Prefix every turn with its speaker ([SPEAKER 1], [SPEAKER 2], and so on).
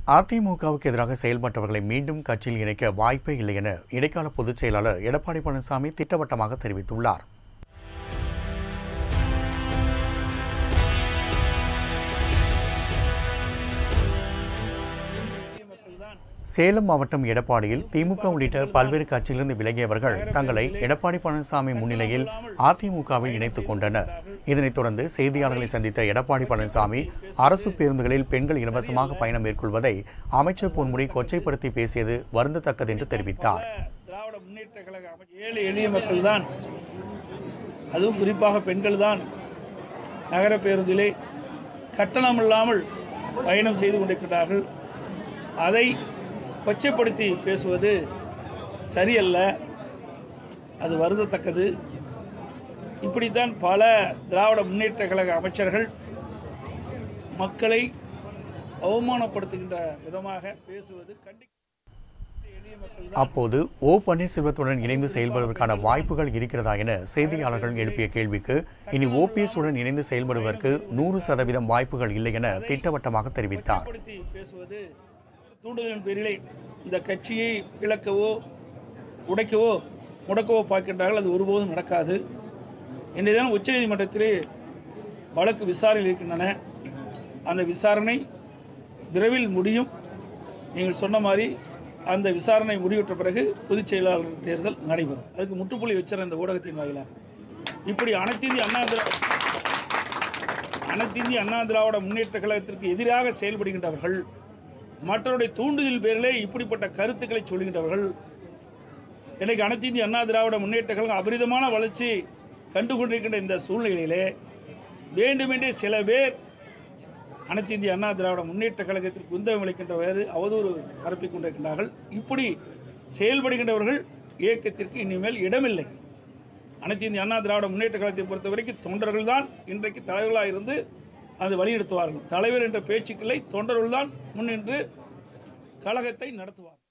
[SPEAKER 1] அதிமுகவுக்கு எதிராக செயல்பட்டவர்களை மீண்டும் கட்சியில் இணைக்க வாய்ப்பே இல்லை என இடைக்கால பொதுச் செயலாளர் எடப்பாடி பழனிசாமி திட்டவட்டமாக தெரிவித்துள்ளார் சேலம் மாவட்டம் எடப்பாடியில் திமுக உள்ளிட்ட பல்வேறு கட்சியிலிருந்து விலகியவர்கள் தங்களை எடப்பாடி பழனிசாமி முன்னிலையில் அதிமுகவில் இணைத்துக் கொண்டனர் இதனைத் தொடர்ந்து செய்தியாளர்களை சந்தித்த எடப்பாடி பழனிசாமி அரசு பேருந்துகளில் பெண்கள் இலவசமாக பயணம் மேற்கொள்வதை அமைச்சர் பொன்முடி கொச்சைப்படுத்தி பேசியது வருந்தத்தக்கது என்று தெரிவித்தார்
[SPEAKER 2] திராவிட முன்னேற்ற கழக அமைச்சர் ஏழை எளிய மக்கள் தான் அதுவும் குறிப்பாக பெண்கள் தான் நகர பேருந்திலே கட்டணம் இல்லாமல் பயணம் செய்து கொண்டிருக்கிறார்கள் அதை கொச்சைப்படுத்தி பேசுவது சரியல்ல அது வருந்தத்தக்கது இப்படித்தான் பல திராவிட முன்னேற்ற கழக அமைச்சர்கள் மக்களை அவமானப்படுத்துகின்ற விதமாக பேசுவது கண்டி எளிய மக்கள்
[SPEAKER 1] அப்போது ஓ பன்னீர்செல்வத்துடன் இணைந்து செயல்படுவதற்கான வாய்ப்புகள் இருக்கிறதா என செய்தியாளர்கள் எழுப்பிய கேள்விக்கு இனி ஓபிஎஸ் உடன் இணைந்து செயல்படுவதற்கு நூறு சதவீதம் வாய்ப்புகள் இல்லை என திட்டவட்டமாக தெரிவித்தார்
[SPEAKER 2] படுத்தி பேசுவது தூண்டுதலின் பேரிலே இந்த கட்சியை இழக்கவோ உடைக்கவோ முடக்கவோ பார்க்கின்றார்கள் அது ஒருபோதும் நடக்காது இன்றைய தினம் உச்சநீதிமன்றத்திலே வழக்கு விசாரணையில் இருக்கின்றன அந்த விசாரணை விரைவில் முடியும் நீங்கள் சொன்ன மாதிரி அந்த விசாரணை முடிவுற்ற பிறகு பொதுச் செயலாளர் தேர்தல் நடைபெறும் அதுக்கு முற்றுப்புள்ளி வச்சிருந்த இந்த ஊடகத்தின் வாயிலாக இப்படி அனைத்து இந்திய அண்ணா திரா அனைத்து இந்திய அண்ணா திராவிட முன்னேற்ற கழகத்திற்கு எதிராக செயல்படுகின்றவர்கள் மற்றவருடைய தூண்டுதல் பேரிலே இப்படிப்பட்ட கருத்துக்களை சொல்கின்றவர்கள் இன்னைக்கு அனைத்து இந்திய அண்ணா திராவிட முன்னேற்ற கழகம் அபரிதமான வளர்ச்சி கண்டு கொண்டிருக்கின்ற இந்த சூழ்நிலையிலே வேண்டுமென்றே சில பேர் அனைத்து இந்திய அண்ணா திராவிட முன்னேற்ற கழகத்திற்கு குந்தகம் அளிக்கின்ற வேறு அவதூறு பரப்பிக் கொண்டிருக்கின்றார்கள் இப்படி செயல்படுகின்றவர்கள் இயக்கத்திற்கு இனிமேல் இடமில்லை அனைத்து இந்திய அண்ணா திராவிட முன்னேற்ற கழகத்தை பொறுத்த வரைக்கும் தொண்டர்கள் தான் இன்றைக்கு தலைவர்களாக இருந்து அது வழிநடத்துவார்கள் தலைவர் என்ற பேச்சுக்களை தொண்டர்கள் தான் முன்னின்று கழகத்தை நடத்துவார்